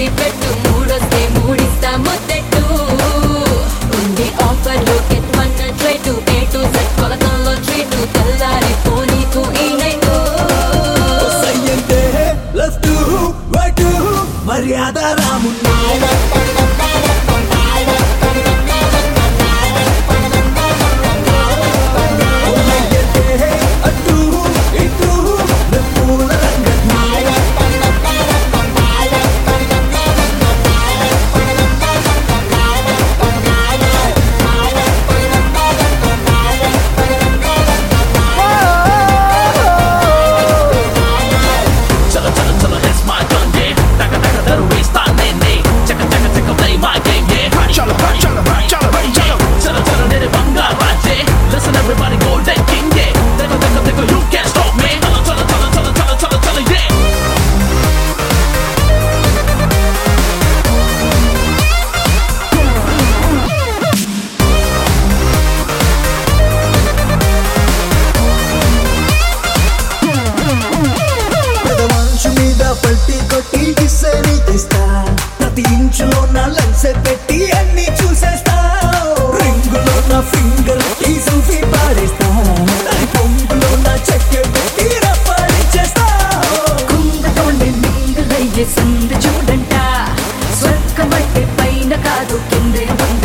పెట్టు మూడొస్తే మూడిస్తా ముద్దెట్టు ఉంది ఆఫర్లు గెట్ వన్ ట్రై టు ఏ టు సెట్ కొలతల్లో ట్రీటు తెల్లారి పోనీకు ఈ నైటు సయ్యంటే లెఫ్ట్ రైట్ మర్యాద రామున్నా లయ్యంటే అటు ఇటు నెప్పుల రంగన్నా Chilla, chilla, chilla, it's my gun, yeah. Taka, taka, that'll waste time, nee, nee. Checka, checka, checka, play my game, yeah. Chilla, chilla, chilla, chilla, chilla, chilla, nere banga raje. Listen, everybody, golden king, yeah. Taka, taka, taka, you can't stop me. Chilla, chilla, chilla, chilla, chilla, chilla, chilla, yeah. పెదవంచు మీద పల్టీ కొట్టి గిస్సని తెస్తా ప్రతి ఇంచులో నా lens పెట్టి అన్ని చూసేస్తా రింగులో నా finger ఈ selfie పాడేస్తా దాని పొంగులో నా చెక్కె పెట్టి రప్పాడిచ్చేస్తా కుంగతోనే మింగులయ్యే సందు చూడంట స్వర్గం అంటే పైన కాదు కిందే ఉంది